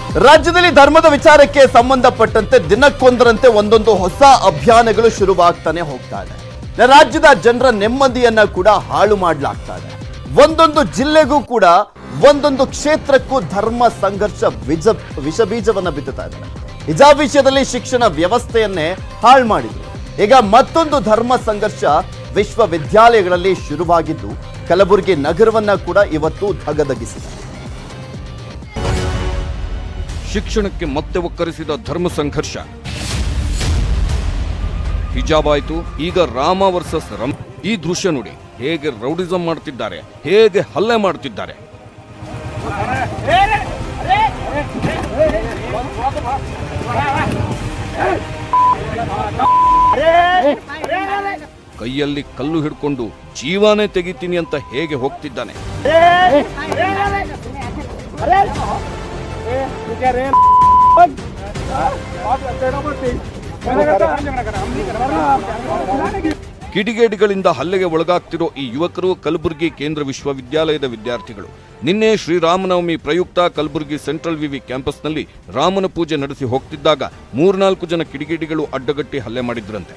ರಾಜ್ಯದಲ್ಲಿ ಧರ್ಮದ ವಿಚಾರಕ್ಕೆ ಸಂಬಂಧಪಟ್ಟಂತೆ ದಿನಕ್ಕೊಂದರಂತೆ ಒಂದೊಂದು ಹೊಸ ಅಭಿಯಾನಗಳು ಶುರುವಾಗ್ತಾನೆ ಹೋಗ್ತಾ ಇದೆ ರಾಜ್ಯದ ಜನರ ನೆಮ್ಮದಿಯನ್ನ ಕೂಡ ಹಾಳು ಮಾಡಲಾಗ್ತಾ ಇದೆ ಒಂದೊಂದು ಜಿಲ್ಲೆಗೂ ಕೂಡ ಒಂದೊಂದು ಕ್ಷೇತ್ರಕ್ಕೂ ಧರ್ಮ ಸಂಘರ್ಷ ವಿಜ ವಿಷಬೀಜವನ್ನ ಬಿತ್ತುತ್ತಾ ಇದ್ದಾರೆ ಹಿಜಾಬ್ ವಿಷಯದಲ್ಲಿ ಶಿಕ್ಷಣ ವ್ಯವಸ್ಥೆಯನ್ನೇ ಹಾಳು ಮಾಡಿದ್ರು ಈಗ ಮತ್ತೊಂದು ಧರ್ಮ ಸಂಘರ್ಷ ವಿಶ್ವವಿದ್ಯಾಲಯಗಳಲ್ಲಿ ಶುರುವಾಗಿದ್ದು ಕಲಬುರಗಿ ನಗರವನ್ನ ಕೂಡ ಇವತ್ತು ಧಗಧಗಿಸಿದೆ ಶಿಕ್ಷಣಕ್ಕೆ ಮತ್ತೆ ಒಕ್ಕರಿಸಿದ ಧರ್ಮ ಸಂಘರ್ಷ ಹಿಜಾಬ್ ಆಯ್ತು ಈಗ ರಾಮ ವರ್ಸಸ್ ರಮ್ ಈ ದೃಶ್ಯ ನೋಡಿ ಹೇಗೆ ರೌಡಿಸಂ ಮಾಡ್ತಿದ್ದಾರೆ ಹೇಗೆ ಹಲ್ಲೆ ಮಾಡ್ತಿದ್ದಾರೆ ಕೈಯಲ್ಲಿ ಕಲ್ಲು ಹಿಡ್ಕೊಂಡು ಜೀವಾನೇ ತೆಗಿತೀನಿ ಅಂತ ಹೇಗೆ ಹೋಗ್ತಿದ್ದಾನೆ ಕಿಡಿಗೇಡಿಗಳಿಂದ ಹಲ್ಲೆಗೆ ಒಳಗಾಗ್ತಿರೋ ಈ ಯುವಕರು ಕಲಬುರಗಿ ಕೇಂದ್ರ ವಿಶ್ವವಿದ್ಯಾಲಯದ ವಿದ್ಯಾರ್ಥಿಗಳು ನಿನ್ನೆ ಶ್ರೀರಾಮನವಮಿ ಪ್ರಯುಕ್ತ ಕಲಬುರಗಿ ಸೆಂಟ್ರಲ್ ವಿವಿ ಕ್ಯಾಂಪಸ್ನಲ್ಲಿ ರಾಮನ ಪೂಜೆ ನಡೆಸಿ ಹೋಗ್ತಿದ್ದಾಗ ಮೂರ್ನಾಲ್ಕು ಜನ ಕಿಡಿಗೇಡಿಗಳು ಅಡ್ಡಗಟ್ಟಿ ಹಲ್ಲೆ ಮಾಡಿದ್ರಂತೆ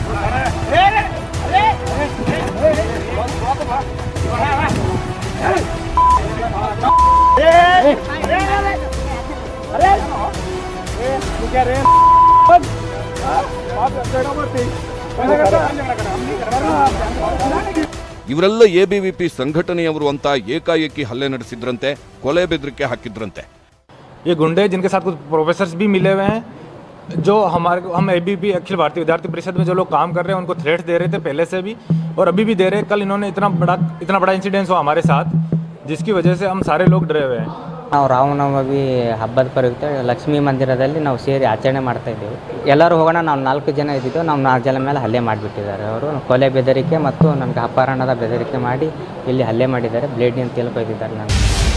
ಇವರೆಲ್ಲ ಎಬಿವಿಪಿ ಸಂಘಟನೆಯವರು ಅಂತ ಏಕಾಏಕಿ ಹಲ್ಲೆ ನಡೆಸಿದ್ರಂತೆ ಕೊಲೆ ಬೆದರಿಕೆ ಹಾಕಿದ್ರಂತೆ ये गुंडे जिनके साथ कुछ प्रोफेसर्स भी मिले हुए हैं जो हमारे को हम ए अखिल भारतीय विद्यार्थी परिषद में जो लोग काम कर रहे हैं उनको थ्रेट्स दे रहे थे पहले से भी और अभी भी दे रहे हैं कल इन्होंने इतना बड़ा इतना बड़ा इंसिडेंस हुआ हमारे साथ जिसकी वजह से हम सारे लोग डरे हुए हैं ನಾವು ರಾಮನವಮಿ ಹಬ್ಬದ ಪ್ರಯುಕ್ತ ಲಕ್ಷ್ಮೀ ಮಂದಿರದಲ್ಲಿ ನಾವು ಸೇರಿ ಆಚರಣೆ ಮಾಡ್ತಾ ಇದ್ದೀವಿ ಎಲ್ಲರೂ ಹೋಗೋಣ ನಾವು ನಾಲ್ಕು ಜನ ಇದ್ದಿದ್ದು ನಾವು ನಾಲ್ಕು ಜನ ಮೇಲೆ ಹಲ್ಲೆ ಮಾಡಿಬಿಟ್ಟಿದ್ದಾರೆ ಅವರು ಕೊಲೆ ಬೆದರಿಕೆ ಮತ್ತು ನನಗೆ ಅಪಹರಣದ ಬೆದರಿಕೆ ಮಾಡಿ ಇಲ್ಲಿ ಹಲ್ಲೆ ಮಾಡಿದ್ದಾರೆ ಬ್ಲೇಡ್ನಿಂದ ತಿಳ್ಕೊಯ್ದಿದ್ದಾರೆ ನಾನು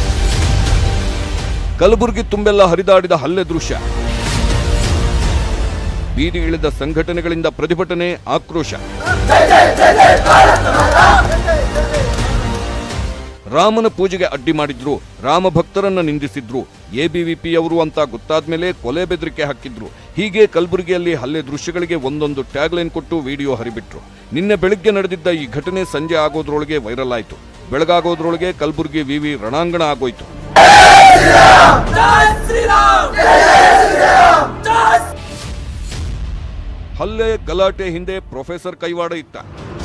ಕಲಬುರಗಿ ತುಂಬೆಲ್ಲ ಹರಿದಾಡಿದ ಹಲ್ಲೆ ದೃಶ್ಯ ಬೀದಿ ಇಳಿದ ಸಂಘಟನೆಗಳಿಂದ ಪ್ರತಿಭಟನೆ ಆಕ್ರೋಶ ರಾಮನ ಪೂಜೆಗೆ ಅಡ್ಡಿ ಮಾಡಿದ್ರು ರಾಮ ಭಕ್ತರನ್ನ ನಿಂದಿಸಿದ್ರು ಎಬಿವಿಪಿಯವರು ಅಂತ ಗೊತ್ತಾದ್ಮೇಲೆ ಕೊಲೆ ಬೆದರಿಕೆ ಹಾಕಿದ್ರು ಹೀಗೆ ಕಲಬುರಗಿಯಲ್ಲಿ ಹಲ್ಲೆ ದೃಶ್ಯಗಳಿಗೆ ಒಂದೊಂದು ಟ್ಯಾಗ್ಲೈನ್ ಕೊಟ್ಟು ವಿಡಿಯೋ ಹರಿಬಿಟ್ರು ನಿನ್ನೆ ಬೆಳಿಗ್ಗೆ ನಡೆದಿದ್ದ ಈ ಘಟನೆ ಸಂಜೆ ಆಗೋದ್ರೊಳಗೆ ವೈರಲ್ ಆಯ್ತು ಬೆಳಗಾಗೋದ್ರೊಳಗೆ ಕಲಬುರಗಿ ವಿವಿ ರಣಾಂಗಣ ಆಗೋಯ್ತು ಹಲ್ಲೆ ಗಲಾಟೆ ಹಿಂದೆ ಪ್ರೊಫೆಸರ್ ಕೈವಾಡ ಇತ್ತ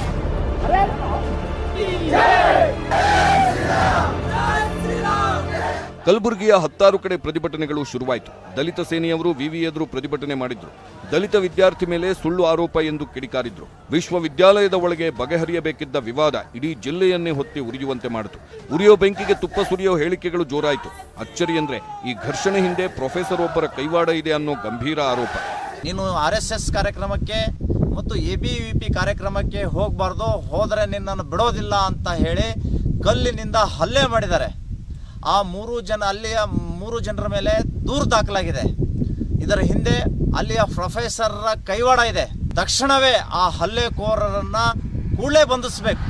ಕಲಬುರಗಿಯ ಹತ್ತಾರು ಕಡೆ ಪ್ರತಿಭಟನೆಗಳು ಶುರುವಾಯಿತು ದಲಿತ ಸೇನೆಯವರು ವಿವಿ ಎದುರು ಪ್ರತಿಭಟನೆ ಮಾಡಿದ್ರು ದಲಿತ ವಿದ್ಯಾರ್ಥಿ ಮೇಲೆ ಸುಳ್ಳು ಆರೋಪ ಎಂದು ಕಿಡಿಕಾರಿದ್ರು ವಿಶ್ವವಿದ್ಯಾಲಯದ ಒಳಗೆ ಬಗೆಹರಿಯಬೇಕಿದ್ದ ವಿವಾದ ಇಡೀ ಜಿಲ್ಲೆಯನ್ನೇ ಹೊತ್ತಿ ಉರಿಯುವಂತೆ ಮಾಡಿತು ಉರಿಯೋ ಬೆಂಕಿಗೆ ತುಪ್ಪ ಸುರಿಯೋ ಹೇಳಿಕೆಗಳು ಜೋರಾಯಿತು ಅಚ್ಚರಿ ಅಂದ್ರೆ ಈ ಘರ್ಷಣೆ ಹಿಂದೆ ಪ್ರೊಫೆಸರ್ ಒಬ್ಬರ ಕೈವಾಡ ಇದೆ ಅನ್ನೋ ಗಂಭೀರ ಆರೋಪ ನೀನು ಆರ್ ಎಸ್ ಎಸ್ ಕಾರ್ಯಕ್ರಮಕ್ಕೆ ಮತ್ತು ಎ ಬಿ ವಿ ಪಿ ಕಾರ್ಯಕ್ರಮಕ್ಕೆ ಹೋಗಬಾರ್ದು ಹೋದರೆ ನಿನ್ನನ್ನು ಬಿಡೋದಿಲ್ಲ ಅಂತ ಹೇಳಿ ಕಲ್ಲಿನಿಂದ ಹಲ್ಲೆ ಮಾಡಿದ್ದಾರೆ ಆ ಮೂರು ಜನ ಅಲ್ಲಿಯ ಮೂರು ಜನರ ಮೇಲೆ ದೂರು ದಾಖಲಾಗಿದೆ ಇದರ ಹಿಂದೆ ಅಲ್ಲಿಯ ಪ್ರೊಫೆಸರ್ರ ಕೈವಾಡ ಇದೆ ತಕ್ಷಣವೇ ಆ ಹಲ್ಲೆಕೋರರನ್ನ ಕೂಡಲೇ ಬಂಧಿಸಬೇಕು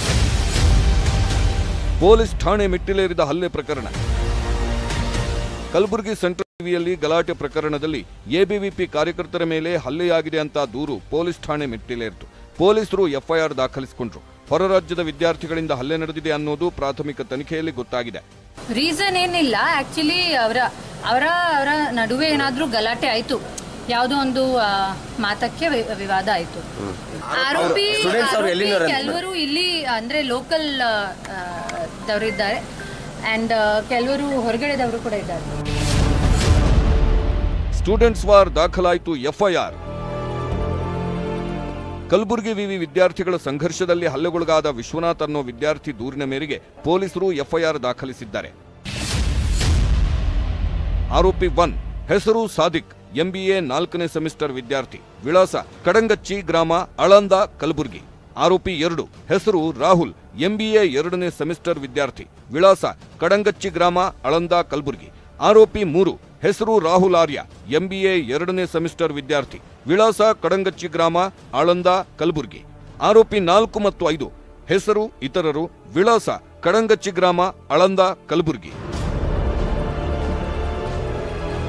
ಪೊಲೀಸ್ ಠಾಣೆ ಮೆಟ್ಟಿಲೇರಿದ ಹಲ್ಲೆ ಪ್ರಕರಣ ಕಲಬುರಗಿ ಸೆಂಟ್ರಲ್ ಟಿವಿಯಲ್ಲಿ ಗಲಾಟೆ ಪ್ರಕರಣದಲ್ಲಿ ಎಬಿವಿಪಿ ಕಾರ್ಯಕರ್ತರ ಮೇಲೆ ಹಲ್ಲೆಯಾಗಿದೆ ಅಂತ ದೂರು ಪೊಲೀಸ್ ಠಾಣೆ ಮೆಟ್ಟಿಲೇರಿತು ಪೊಲೀಸರು ಎಫ್ಐಆರ್ ದಾಖಲಿಸಿಕೊಂಡ್ರು ಹೊರ ರಾಜ್ಯದ ವಿದ್ಯಾರ್ಥಿಗಳಿಂದ ಹಲ್ಲೆ ನಡೆದಿದೆ ಅನ್ನೋದು ಪ್ರಾಥಮಿಕ ತನಿಖೆಯಲ್ಲಿ ಗೊತ್ತಾಗಿದೆ ರೀಸನ್ ಏನಿಲ್ಲ ಆಕ್ಚುಲಿ ಅವರ ಅವರ ಅವರ ನಡುವೆ ಏನಾದ್ರೂ ಗಲಾಟೆ ಆಯ್ತು ಯಾವುದೋ ಒಂದು ಆ, ಮಾತಕ್ಕೆ ವಿ- ವಿವಾದ ಆಯ್ತು ಆರೋಪಿ ಆರೋಪಿ ಕೆಲವರು ಇಲ್ಲಿ ಅಂದ್ರೆ ಲೋಕಲ್ ದವರಿದ್ದಾರೆ ಅಂಡ್ ಕೆಲವರು ಹೊರಗಡೆದವರು ಕೂಡ ಇದ್ದಾರೆ ಸ್ಟೂಡೆಂಟ್ಸ್ ವಾರ್ ದಾಖಲಾಯಿತು ಎಫ್ಐಆರ್ ಕಲಬುರಗಿ ವಿವಿ ವಿದ್ಯಾರ್ಥಿಗಳ ಸಂಘರ್ಷದಲ್ಲಿ ಹಲ್ಲೆಗೊಳಗಾದ ವಿಶ್ವನಾಥ್ ಅನ್ನೋ ವಿದ್ಯಾರ್ಥಿ ದೂರಿನ ಮೇರೆಗೆ ಪೊಲೀಸರು ಎಫ್ಐಆರ್ ದಾಖಲಿಸಿದ್ದಾರೆ ಆರೋಪಿ ಒನ್ ಹೆಸರು ಸಾದಿಕ್ ಎಂಬಿಎ ನಾಲ್ಕನೇ ಸೆಮಿಸ್ಟರ್ ವಿದ್ಯಾರ್ಥಿ ವಿಳಾಸ ಕಡಂಗಚ್ಚಿ ಗ್ರಾಮ ಅಳಂದ ಕಲಬುರಗಿ ಆರೋಪಿ ಎರಡು ಹೆಸರು ರಾಹುಲ್ ಎಂಬಿಎ ಎರಡನೇ ಸೆಮಿಸ್ಟರ್ ವಿದ್ಯಾರ್ಥಿ ವಿಳಾಸ ಕಡಂಗಚ್ಚಿ ಗ್ರಾಮ ಅಳಂದ ಕಲಬುರಗಿ ಆರೋಪಿ ಮೂರು ಹೆಸರು ರಾಹುಲ್ ಆರ್ಯ ಎಂಬಿಎ ಎರಡನೇ ಸೆಮಿಸ್ಟರ್ ವಿದ್ಯಾರ್ಥಿ ವಿಳಾಸ ಕಡಂಗಚ್ಚಿ ಗ್ರಾಮ ಆಳಂದ ಕಲಬುರಗಿ ಆರೋಪಿ ನಾಲ್ಕು ಮತ್ತು ಐದು ಹೆಸರು ಇತರರು ವಿಳಾಸ ಕಡಂಗಚ್ಚಿ ಗ್ರಾಮ ಅಳಂದ ಕಲಬುರಗಿ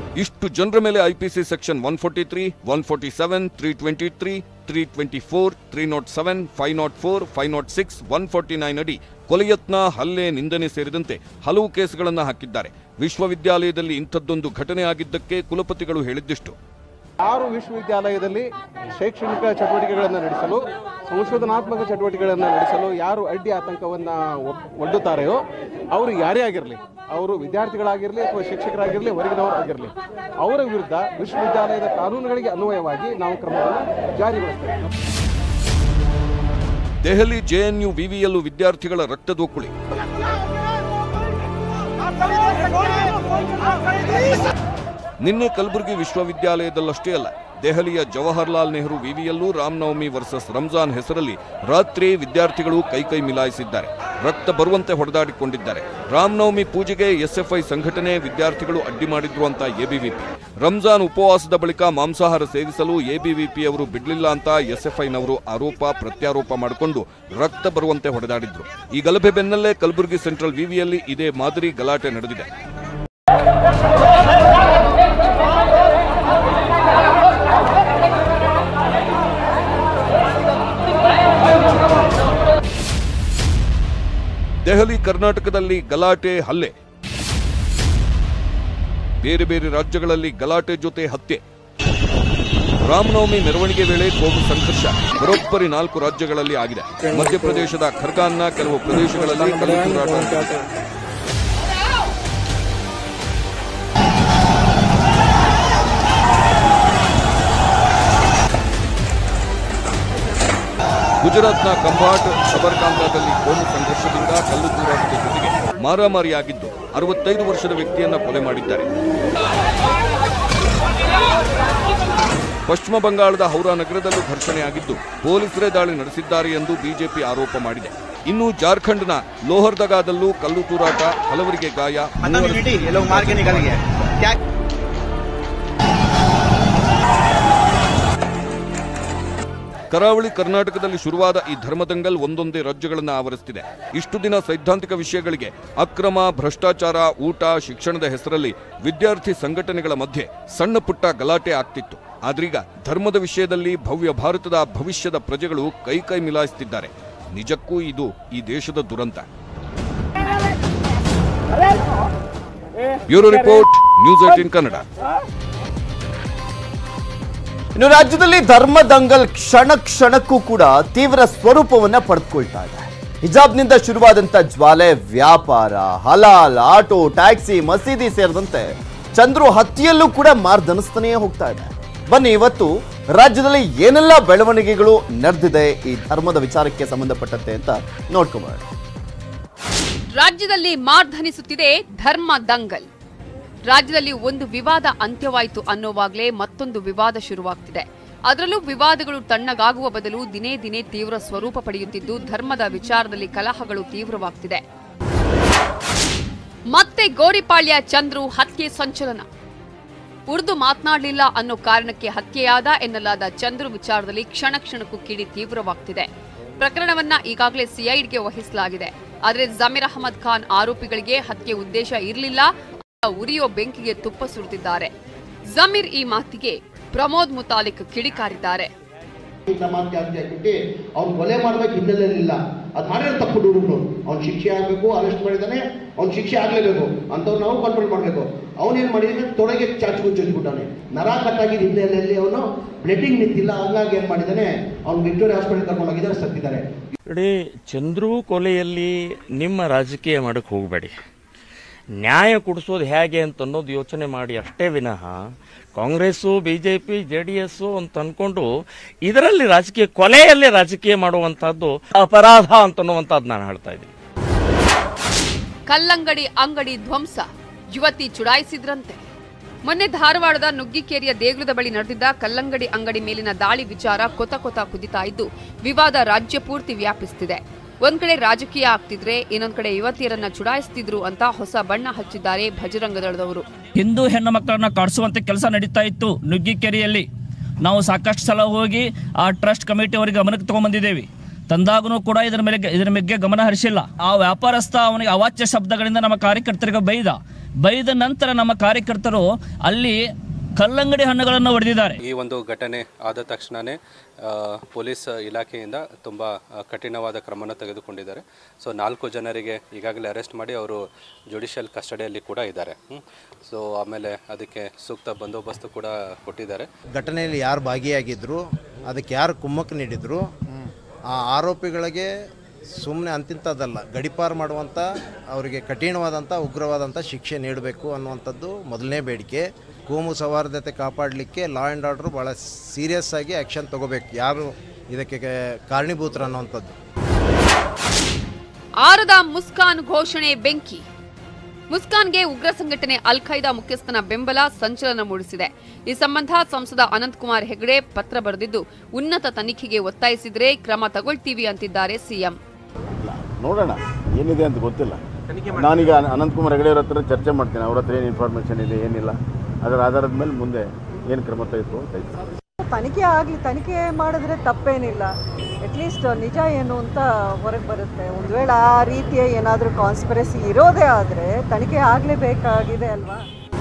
ಇಷ್ಟು ಜನರ ಮೇಲೆ IPC section one forty three one forty seven three twenty three three twenty four three naught seven five naught four five naught six one forty nine ಅಡಿ ಕೊಲೆಯತ್ನ ಹಲ್ಲೆ ನಿಂದನೆ ಸೇರಿದಂತೆ ಹಲವು ಕೇಸುಗಳನ್ನು ಹಾಕಿದ್ದಾರೆ ವಿಶ್ವವಿದ್ಯಾಲಯದಲ್ಲಿ ಇಂಥದ್ದೊಂದು ಘಟನೆ ಆಗಿದ್ದಕ್ಕೆ ಕುಲಪತಿಗಳು ಹೇಳಿದ್ದಿಷ್ಟು ಯಾರು ವಿಶ್ವವಿದ್ಯಾಲಯದಲ್ಲಿ ಶೈಕ್ಷಣಿಕ ಚಟುವಟಿಕೆಗಳನ್ನು ನಡೆಸಲು ಸಂಶೋಧನಾತ್ಮಕ ಚಟುವಟಿಕೆಗಳನ್ನು ನಡೆಸಲು ಯಾರು ಅಡ್ಡಿ ಆತಂಕವನ್ನು ಒಡ್- ಒಡ್ಡುತ್ತಾರೆಯೋ ಅವರು ಯಾರೇ ಆಗಿರಲಿ ಅವರು ವಿದ್ಯಾರ್ಥಿಗಳಾಗಿರಲಿ ಅಥವಾ ಶಿಕ್ಷಕರಾಗಿರಲಿ ಹೊರಗಿನವರು ಆಗಿರಲಿ ಅವರ ವಿರುದ್ಧ ವಿಶ್ವವಿದ್ಯಾಲಯದ ಕಾನೂನುಗಳಿಗೆ ಅನ್ವಯವಾಗಿ ನಾವು ಕ್ರಮವನ್ನು ಜಾರಿಗೊಳಿಸ್ತೇವೆ ದೆಹಲಿ ಜೆಎನ್ಯು ವಿವಿಯಲ್ಲೂ ವಿದ್ಯಾರ್ಥಿಗಳ ರಕ್ತದೋಕುಳಿ ನಿನ್ನೆ ಕಲಬುರಗಿ ವಿಶ್ವವಿದ್ಯಾಲಯದಲ್ಲಷ್ಟೇ ಅಲ್ಲ ದೆಹಲಿಯ ಜವಾಹರ್ಲಾಲ್ ನೆಹರು ವಿವಿಯಲ್ಲೂ ರಾಮನವಮಿ ವರ್ಸಸ್ ರಂಜಾನ್ ಹೆಸರಲ್ಲಿ ರಾತ್ರಿ ವಿದ್ಯಾರ್ಥಿಗಳು ಕೈಕೈ ಮಿಲಾಯಿಸಿದ್ದಾರೆ ರಕ್ತ ಬರುವಂತೆ ಹೊಡೆದಾಡಿಕೊಂಡಿದ್ದಾರೆ ರಾಮನವಮಿ ಪೂಜೆಗೆ ಎಸ್ಎಫ್ಐ ಸಂಘಟನೆ ವಿದ್ಯಾರ್ಥಿಗಳು ಅಡ್ಡಿ ಮಾಡಿದ್ರು ಅಂತ ಎಬಿವಿಪಿ ರಂಜಾನ್ ಉಪವಾಸದ ಬಳಿಕ ಮಾಂಸಾಹಾರ ಸೇವಿಸಲು ಎಬಿವಿಪಿ ಅವರು ಬಿಡ್ಲಿಲ್ಲ ಅಂತ ಎಸ್ಎಫ್ಐನವರು ಆರೋಪ ಪ್ರತ್ಯಾರೋಪ ಮಾಡಿಕೊಂಡು ರಕ್ತ ಬರುವಂತೆ ಹೊಡೆದಾಡಿದ್ರು ಈ ಗಲಭೆ ಬೆನ್ನಲ್ಲೇ ಕಲಬುರಗಿ ಸೆಂಟ್ರಲ್ ವಿವಿಯಲ್ಲಿ ಇದೇ ಮಾದರಿ ಗಲಾಟೆ ನಡೆದಿದೆ ದೆಹಲಿ ಕರ್ನಾಟಕದಲ್ಲಿ ಗಲಾಟೆ ಹಲ್ಲೆ ಬೇರೆ ಬೇರೆ ರಾಜ್ಯಗಳಲ್ಲಿ ಗಲಾಟೆ ಜೊತೆ ಹತ್ಯೆ ರಾಮನವಮಿ ಮೆರವಣಿಗೆ ವೇಳೆ ಕೋಮು ಸಂಘರ್ಷ ಬರೋಬ್ಬರಿ ನಾಲ್ಕು ರಾಜ್ಯಗಳಲ್ಲಿ ಆಗಿದೆ ಮಧ್ಯಪ್ರದೇಶದ ಖರ್ಗಾನ್ನ ಕೆಲವು ಪ್ರದೇಶಗಳಲ್ಲಿ ಕಲ್ಲು ತೂರಾಟ ನಡೆದಿದೆ. ಗುಜರಾತ್ನ ಕಂಬಾಟ್ ಸಬರ್ಕಾಂತಾದಲ್ಲಿ ಕೋಮು ಸಂಘರ್ಷದಿಂದ ಕಲ್ಲು ತೂರಾಟದ ಜೊತೆಗೆ ಮಾರಾಮಾರಿಯಾಗಿದ್ದು ಅರವತ್ತೈದು ವರ್ಷದ ವ್ಯಕ್ತಿಯನ್ನ ಕೊಲೆ ಮಾಡಿದ್ದಾರೆ ಪಶ್ಚಿಮ ಬಂಗಾಳದ ಹೌರಾ ನಗರದಲ್ಲೂ ಘರ್ಷಣೆಯಾಗಿದ್ದು ಪೊಲೀಸರೇ ದಾಳಿ ನಡೆಸಿದ್ದಾರೆ ಎಂದು ಬಿಜೆಪಿ ಆರೋಪ ಮಾಡಿದೆ ಇನ್ನು ಜಾರ್ಖಂಡ್ನ ಲೋಹರ್ದಗಾದಲ್ಲೂ ಕಲ್ಲು ತೂರಾಟ ಹಲವರಿಗೆ ಗಾಯ ಮೂವರ- ಕರಾವಳಿ ಕರ್ನಾಟಕದಲ್ಲಿ ಶುರುವಾದ ಈ ಧರ್ಮದಂಗಲ್ ಒಂದೊಂದೇ ರಾಜ್ಯಗಳನ್ನು ಆವರಿಸುತ್ತಿದೆ ಇಷ್ಟು ದಿನ ಸೈದ್ಧಾಂತಿಕ ವಿಷಯಗಳಿಗೆ ಅಕ್ರಮ ಭ್ರಷ್ಟಾಚಾರ ಊಟ ಶಿಕ್ಷಣದ ಹೆಸರಲ್ಲಿ ವಿದ್ಯಾರ್ಥಿ ಸಂಘಟನೆಗಳ ಮಧ್ಯೆ ಸಣ್ಣ ಪುಟ್ಟ ಗಲಾಟೆ ಆಗ್ತಿತ್ತು ಆದ್ರೀಗ ಧರ್ಮದ ವಿಷಯದಲ್ಲಿ ಭವ್ಯ ಭಾರತದ ಭವಿಷ್ಯದ ಪ್ರಜೆಗಳು ಕೈ ಕೈ ಮಿಲಾಯಿಸುತ್ತಿದ್ದಾರೆ ನಿಜಕ್ಕೂ ಇದು ಈ ದೇಶದ ದುರಂತ bureau report news eighteen Kannada ಇನ್ನು ರಾಜ್ಯದಲ್ಲಿ ಧರ್ಮ ದಂಗಲ್ ಕ್ಷಣ ಕ್ಷಣಕ್ಕೂ ಕೂಡ ತೀವ್ರ ಸ್ವರೂಪವನ್ನ ಪಡೆದುಕೊಳ್ತಾ ಇದೆ ಹಿಜಾಬ್ನಿಂದ ಶುರುವಾದಂತ ಜ್ವಾಲೆ ವ್ಯಾಪಾರ ಹಲಾಲ್ ಆಟೋ ಟ್ಯಾಕ್ಸಿ ಮಸೀದಿ ಸೇರಿದಂತೆ ಚಂದ್ರು ಹತ್ಯೆಯಲ್ಲೂ ಕೂಡ ಮಾರ್ದನಿಸ್ತಾನೇ ಹೋಗ್ತಾ ಇದೆ ಬನ್ನಿ ಇವತ್ತು ರಾಜ್ಯದಲ್ಲಿ ಏನೆಲ್ಲ ಬೆಳವಣಿಗೆಗಳು ನಡೆದಿದೆ ಈ ಧರ್ಮದ ವಿಚಾರಕ್ಕೆ ಸಂಬಂಧಪಟ್ಟಂತೆ ಅಂತ ನೋಡ್ಕೊಂಬರೋಣ ರಾಜ್ಯದಲ್ಲಿ ಮಾರ್ಧನಿಸುತ್ತಿದೆ ಧರ್ಮ ದಂಗಲ್ ರಾಜ್ಯದಲ್ಲಿ ಒಂದು ವಿವಾದ ಅಂತ್ಯವಾಯಿತು ಅನ್ನೋವಾಗಲೇ ಮತ್ತೊಂದು ವಿವಾದ ಶುರುವಾಗ್ತಿದೆ ಅದರಲ್ಲೂ ವಿವಾದಗಳು ತಣ್ಣಗಾಗುವ ಬದಲು ದಿನೇ ದಿನೇ ತೀವ್ರ ಸ್ವರೂಪ ಪಡೆಯುತ್ತಿದ್ದು ಧರ್ಮದ ವಿಚಾರದಲ್ಲಿ ಕಲಹಗಳು ತೀವ್ರವಾಗ್ತಿದೆ ಮತ್ತೆ ಗೋರಿಪಾಳ್ಯ ಚಂದ್ರು ಹತ್ಯೆ ಸಂಚಲನ ಉರ್ದು ಮಾತನಾಡಲಿಲ್ಲ ಅನ್ನೋ ಕಾರಣಕ್ಕೆ ಹತ್ಯೆಯಾದ ಎನ್ನಲಾದ ಚಂದ್ರು ವಿಚಾರದಲ್ಲಿ ಕ್ಷಣ ಕ್ಷಣಕ್ಕೂ ಕಿಡಿ ತೀವ್ರವಾಗ್ತಿದೆ ಪ್ರಕರಣವನ್ನ ಈಗಾಗಲೇ ಸಿಐಡಿಗೆ ವಹಿಸಲಾಗಿದೆ ಆದರೆ ಜಮೀರ್ ಅಹಮದ್ ಖಾನ್ ಆರೋಪಿಗಳಿಗೆ ಹತ್ಯೆ ಉದ್ದೇಶ ಇರಲಿಲ್ಲ ಉರಿಯೋ ಬೆಂಕಿಗೆ ತುಪ್ಪ ಸುರಿದಿದ್ದಾರೆ ಜಮೀರ್ ಈ ಮಾತಿಗೆ ಪ್ರಮೋದ್ ಮುತಾಲಿಕ್ ಕಿಡಿಕಾರಿದ್ದಾರೆ ಸಮಾಜಕ್ಕೆ ಹತ್ಯೆ ಕೊಟ್ಟು ಅವ್ನು ಕೊಲೆ ಮಾಡ್ಬೇಕು ಹಿನ್ನೆಲೆಯಲ್ಲಿಲ್ಲ ಅದು ಮಾಡಿರೋ ತಪ್ಪು ಹುಡುಗರು ಅವ್ನ ಶಿಕ್ಷೆ ಆಗಬೇಕು ಅರೆಸ್ಟ್ ಮಾಡಿದಾನೆ ಅವ್ನ ಶಿಕ್ಷೆ ಆಗ್ಲೇಬೇಕು ಅಂತವ್ರು ನಾವು ಕಂಟ್ರೋಲ್ ಮಾಡಬೇಕು ಅವನೇನ್ ಮಾಡಿದ್ರೆ ತೊಡೆಗೆ ಚಾಚು ಚುಚ್ಚಿಬಿಟ್ಟಾನೆ ನರ ಕಟ್ಟಾಗಿದ್ದ ಹಿನ್ನೆಲೆಯಲ್ಲಿ ಅವನು ಬ್ಲಡಿಂಗ್ ನಿಂತಿಲ್ಲ ಹಂಗಾಗಿ ಏನ್ ಮಾಡಿದಾನೆ ಅವ್ನು ವಿಕ್ಟೋರಿಯಾ ಹಾಸ್ಪಿಟಲ್ ಕರ್ಕೊಂಡು ಹೋಗಿದ್ದಾರೆ ಸತ್ತಿದ್ದಾರೆ ನೋಡಿ ಚಂದ್ರು ಕೊಲೆಯಲ್ಲಿ ನಿಮ್ಮ ರಾಜಕೀಯ ಮಾಡಕ್ಕೆ ಹೋಗಬೇಡಿ ನ್ಯಾಯ ಕೊಡಿಸೋದು ಹೇಗೆ ಅಂತ ಅನ್ನೋದು ಯೋಚನೆ ಮಾಡಿ ಅಷ್ಟೇ ವಿನಃ Congress B J P J D S ಅಂತ ಅಂದ್ಕೊಂಡು ಇದರಲ್ಲಿ ರಾಜಕೀಯ ಕೊಲೆಯಲ್ಲಿ ರಾಜಕೀಯ ಮಾಡುವಂಥದ್ದು ಅಪರಾಧ ಅಂತ ಅನ್ನುವಂಥದ್ದು ನಾನು ಹೇಳ್ತಾ ಇದ್ದೀನಿ ಕಲ್ಲಂಗಡಿ ಅಂಗಡಿ ಧ್ವಂಸ ಯುವತಿ ಚುಡಾಯಿಸಿದ್ರಂತೆ ಮೊನ್ನೆ ಧಾರವಾಡದ ನುಗ್ಗಿಕೇರಿಯ ದೇಗುಲದ ಬಳಿ ನಡೆದಿದ್ದ ಕಲ್ಲಂಗಡಿ ಅಂಗಡಿ ಮೇಲಿನ ದಾಳಿ ವಿಚಾರ ಕೊತ ಕೊತ ಕುದಿತಾ ಇದ್ದು ವಿವಾದ ರಾಜ್ಯ ಪೂರ್ತಿ ವ್ಯಾಪಿಸುತ್ತಿದೆ ಒಂದ್ ಕಡೆ ರಾಜಕೀಯ ಆಗ್ತಿದ್ರೆ ಇನ್ನೊಂದ್ ಕಡೆ ಯುವತಿಯರನ್ನ ಚುಡಾಯಿಸ್ತಿದ್ರು ಅಂತ ಹೊಸ ಬಣ್ಣ ಹಚ್ಚಿದ್ದಾರೆ ಭಜರಂಗ ದಳದವರು ಹಿಂದೂ ಹೆಣ್ಣು ಮಕ್ಕಳನ್ನ ಕಾಡಿಸುವಂತೆ ಕೆಲಸ ನಡೀತಾ ಇತ್ತು ನುಗ್ಗಿಕೆರೆಯಲ್ಲಿ ನಾವು ಸಾಕಷ್ಟು ಸಲ ಹೋಗಿ ಆ ಟ್ರಸ್ಟ್ ಕಮಿಟಿ ಅವರಿಗೆ ಗಮನಕ್ಕೆ ತಗೊಂಡ್ಬಂದಿದ್ದೇವೆ ತಂದಾಗೂ ಕೂಡ ಇದರ ಮೇಲೆ ಇದರ ಬಗ್ಗೆ ಗಮನ ಹರಿಸಿಲ್ಲ ಆ ವ್ಯಾಪಾರಸ್ಥ ಅವನಿಗೆ ಅವಾಚ್ಯ ಶಬ್ದಗಳಿಂದ ನಮ್ಮ ಕಾರ್ಯಕರ್ತರಿಗೆ ಬೈದ ಬೈದ ನಂತರ ನಮ್ಮ ಕಾರ್ಯಕರ್ತರು ಅಲ್ಲಿ ಕಲ್ಲಂಗಡಿ ಹಣ್ಣುಗಳನ್ನು ಹೊಡೆದಿದ್ದಾರೆ ಈ ಒಂದು ಘಟನೆ ಆದ ತಕ್ಷಣವೇ ಆ, ಪೊಲೀಸ್ ಇಲಾಖೆಯಿಂದ ತುಂಬ ಆ, ಕಠಿಣವಾದ ಕ್ರಮನ ತೆಗೆದುಕೊಂಡಿದ್ದಾರೆ ಸೊ ನಾಲ್ಕು ಜನರಿಗೆ ಈಗಾಗಲೇ ಅರೆಸ್ಟ್ ಮಾಡಿ ಅವರು ಜುಡಿಷಿಯಲ್ ಕಸ್ಟಡಿಯಲ್ಲಿ ಕೂಡ ಇದ್ದಾರೆ ಸೊ ಆಮೇಲೆ ಅದಕ್ಕೆ ಸೂಕ್ತ ಬಂದೋಬಸ್ತು ಕೂಡ ಕೊಟ್ಟಿದ್ದಾರೆ ಘಟನೆಯಲ್ಲಿ ಯಾರು ಭಾಗಿಯಾಗಿದ್ದರು ಅದಕ್ಕೆ ಯಾರು ಕುಮ್ಮಕ್ಕು ನೀಡಿದರು ಆ ಆರೋಪಿಗಳಿಗೆ ಸುಮ್ಮನೆ ಅಂತಿಂಥದ್ದಲ್ಲ ಗಡಿಪಾರು ಮಾಡುವಂಥ ಅವರಿಗೆ ಕಠಿಣವಾದಂಥ ಉಗ್ರವಾದಂಥ ಶಿಕ್ಷೆ ನೀಡಬೇಕು ಅನ್ನುವಂಥದ್ದು ಮೊದಲನೇ ಬೇಡಿಕೆ ಕೋಮು ಸೌಹಾರ್ದತೆ ಕಾಪಾಡಲಿಕ್ಕೆ ಲಾ ಆ್ಯಂಡ್ ಆರ್ಡ್ರು ಭಾಳ ಸೀರಿಯಸ್ ಆಗಿ ಆ್ಯಕ್ಷನ್ ತಗೋಬೇಕು ಯಾರು ಇದಕ್ಕೆ ಕಾರಣೀಭೂತರು ಅನ್ನುವಂಥದ್ದು ಆರದ ಮುಸ್ಕಾನ್ ಘೋಷಣೆ ಬೆಂಕಿ ಮುಸ್ಕಾನ್ಗೆ ಉಗ್ರ ಸಂಘಟನೆ ಅಲ್ ಖೈದಾ ಮುಖ್ಯಸ್ಥನ ಬೆಂಬಲ ಸಂಚಲನ ಮೂಡಿಸಿದೆ ಈ ಸಂಬಂಧ ಸಂಸದ ಅನಂತಕುಮಾರ್ ಹೆಗಡೆ ಪತ್ರ ಬರೆದಿದ್ದು ಉನ್ನತ ತನಿಖೆಗೆ ಒತ್ತಾಯಿಸಿದರೆ ಕ್ರಮ ತಗೊಳ್ತೀವಿ ಅಂತಿದ್ದಾರೆ ಸಿಎಂ ನೋಡೋಣ ಏನಿದೆ ಅಂತ ಗೊತ್ತಿಲ್ಲ ನಾನೀಗ ಅನಂತಕುಮಾರ್ ಹೆಗಡೆ ಅವ್ರ ಹತ್ರ ಚರ್ಚೆ ಮಾಡ್ತೇನೆ ಅವ್ರ ಹತ್ರ ಏನು ಇನ್ಫಾರ್ಮೇಷನ್ ಇದೆ ಏನಿಲ್ಲ ಅದರ ಆಧಾರದ ಮೇಲೆ ಮುಂದೆ ಏನು ಕ್ರಮ ತೆಗೆದುಕೋ ತೆಗೆದು ತನಿಖೆ ಆಗಲಿ ತನಿಖೆ ಮಾಡಿದ್ರೆ ತಪ್ಪೇನಿಲ್ಲ ಅಟ್ಲೀಸ್ಟ್ ನಿಜ ಏನು ಅಂತ ಹೊರಗೆ ಬರುತ್ತೆ ಒಂದು ವೇಳೆ ಆ ರೀತಿಯ ಏನಾದರೂ ಕಾನ್ಸ್ಪಿರಸಿ ಇರೋದೇ ಆದರೆ ತನಿಖೆ ಆಗಲೇಬೇಕಾಗಿದೆ ಅಲ್ವಾ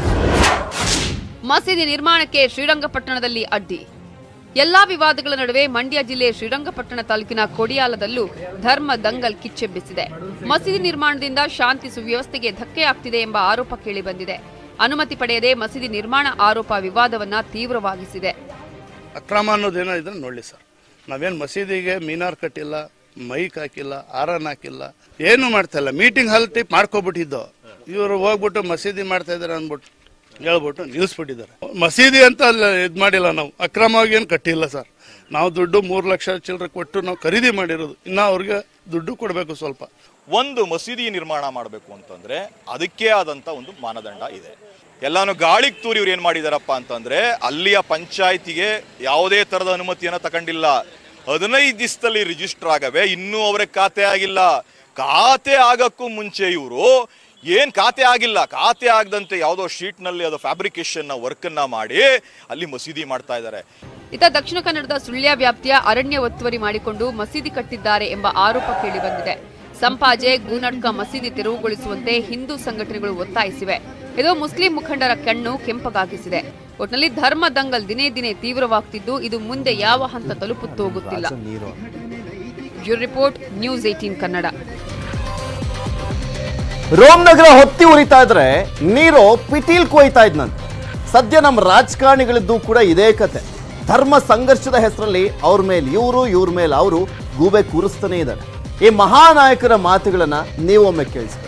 ಮಸೀದಿ ನಿರ್ಮಾಣಕ್ಕೆ ಶ್ರೀರಂಗಪಟ್ಟಣದಲ್ಲಿ ಅಡ್ಡಿ ಎಲ್ಲಾ ವಿವಾದಗಳ ನಡುವೆ ಮಂಡ್ಯ ಜಿಲ್ಲೆ ಶ್ರೀರಂಗಪಟ್ಟಣ ತಾಲೂಕಿನ ಕೊಡಿಯಾಲದಲ್ಲೂ ಧರ್ಮ ದಂಗಲ್ ಕಿಚ್ಚೆಬ್ಬಿಸಿದೆ ಮಸೀದಿ ನಿರ್ಮಾಣದಿಂದ ಶಾಂತಿ ಸುವ್ಯವಸ್ಥೆಗೆ ಧಕ್ಕೆಯಾಗ್ತಿದೆ ಎಂಬ ಆರೋಪ ಕೇಳಿಬಂದಿದೆ ಅನುಮತಿ ಪಡೆಯದೆ ಮಸೀದಿ ನಿರ್ಮಾಣ ಆರೋಪ ವಿವಾದವನ್ನ ತೀವ್ರವಾಗಿಸಿದೆ ಅಕ್ರಮ ಅನ್ನೋದೇನೋ ಇದ್ರೆ ನೋಡಲಿ ಸರ್ ನಾವೇನು ಮಸೀದಿಗೆ ಮೀನಾರ್ ಕಟ್ಟಿಲ್ಲ ಮೈಕ್ ಹಾಕಿಲ್ಲ ಆರನ್ ಹಾಕಿಲ್ಲ ಏನು ಮಾಡ್ತಾ ಇಲ್ಲ ಮೀಟಿಂಗ್ ಹಾಲ್ ಟೈಪ್ ಮಾಡ್ಕೊಬಿಟ್ಟಿದ್ದು ಇವರು ಹೋಗ್ಬಿಟ್ಟು ಮಸೀದಿ ಮಾಡ್ತಾ ಇದಾರೆ ಅಂದ್ಬಿಟ್ಟು ಹೇಳ್ಬಿಟ್ಟು ನಿಲ್ಲಿಸ್ಬಿಟ್ಟಿದ್ದಾರೆ ಮಸೀದಿ ಅಂತ ಅಲ್ಲ ಇದು ಮಾಡಿಲ್ಲ ನಾವು ಅಕ್ರಮವಾಗಿ ಏನು ಕಟ್ಟಿಲ್ಲ ಸರ್ ನಾವು ದುಡ್ಡು ಮೂರು ಲಕ್ಷ ಚಿಲ್ಲರೆ ಕೊಟ್ಟು ನಾವು ಖರೀದಿ ಮಾಡಿರೋದು ಇನ್ನು ಅವ್ರಿಗೆ ದುಡ್ಡು ಕೊಡಬೇಕು ಸ್ವಲ್ಪ ಒಂದು ಮಸೀದಿ ನಿರ್ಮಾಣ ಮಾಡಬೇಕು ಅಂತಂದ್ರೆ ಅದಕ್ಕೆ ಆದಂತ ಒಂದು ಮಾನದಂಡ ಇದೆ ಎಲ್ಲಾನು ಗಾಳಿಗೆ ತೂರಿ ಇವ್ರು ಏನ್ ಮಾಡಿದಾರಪ್ಪ ಅಂತಂದ್ರೆ ಅಲ್ಲಿಯ ಪಂಚಾಯತಿಗೆ ಯಾವುದೇ ತರದ ಅನುಮತಿಯನ್ನ ತಗೊಂಡಿಲ್ಲ ಹದಿನೈದು ದಿವಸದಲ್ಲಿ ರಿಜಿಸ್ಟರ್ ಆಗವೆ ಇನ್ನೂ ಅವರ ಖಾತೆ ಆಗಿಲ್ಲ ಖಾತೆ ಆಗಕ್ಕೂ ಮುಂಚೆ ಇವರು ಏನ್ ಖಾತೆ ಆಗಿಲ್ಲ ಖಾತೆ ಆಗದಂತೆ ಯಾವುದೋ ಶೀಟ್ ನಲ್ಲಿ ಅದು ಫ್ಯಾಬ್ರಿಕೇಶನ್ ವರ್ಕ್ ಅನ್ನ ಮಾಡಿ ಅಲ್ಲಿ ಮಸೀದಿ ಮಾಡ್ತಾ ಇದ್ದಾರೆ ಇತ್ತ ದಕ್ಷಿಣ ಕನ್ನಡದ ಸುಳ್ಯ ವ್ಯಾಪ್ತಿಯ ಅರಣ್ಯ ಒತ್ತುವರಿ ಮಾಡಿಕೊಂಡು ಮಸೀದಿ ಕಟ್ಟಿದ್ದಾರೆ ಎಂಬ ಆರೋಪ ಕೇಳಿಬಂದಿದೆ ಸಂಪಾಜೆ ಗೂನಡ್ಕ ಮಸೀದಿ ತೆರವುಗೊಳಿಸುವಂತೆ ಹಿಂದೂ ಸಂಘಟನೆಗಳು ಒತ್ತಾಯಿಸಿವೆ ಇದು ಮುಸ್ಲಿಂ ಮುಖಂಡರ ಕಣ್ಣು ಕೆಂಪಗಾಗಿಸಿದೆ ಒಟ್ಟಿನಲ್ಲಿ ಧರ್ಮ ದಂಗಲ್ ದಿನೇ ದಿನೇ ತೀವ್ರವಾಗ್ತಿದ್ದು ಇದು ಮುಂದೆ ಯಾವ ಹಂತ ತಲುಪುತ್ತೋ ಗೊತ್ತಿಲ್ಲ bureau report news eighteen Kannada Rome ನಗರ ಹೊತ್ತಿ ಉರಿತಾ ಇದ್ರೆ ನೀರು ಪಿಟೀಲ್ ಕೊಯ್ತಾ ಇದ್ನಂತೆ ಸದ್ಯ ನಮ್ಮ ರಾಜಕಾರಣಿಗಳಿದ್ದು ಕೂಡ ಇದೇ ಕತೆ ಧರ್ಮ ಸಂಘರ್ಷದ ಹೆಸರಲ್ಲಿ ಅವ್ರ ಮೇಲೆ ಇವರು ಇವ್ರ ಮೇಲೆ ಅವರು ಗೂಬೆ ಕೂರಿಸ್ತಾನೆ ಇದ್ದಾರೆ ಈ ಮಹಾನಾಯಕರ ಮಾತುಗಳನ್ನ ನೀವೊಮ್ಮೆ ಕೇಳಿಸ್ಬೇಕು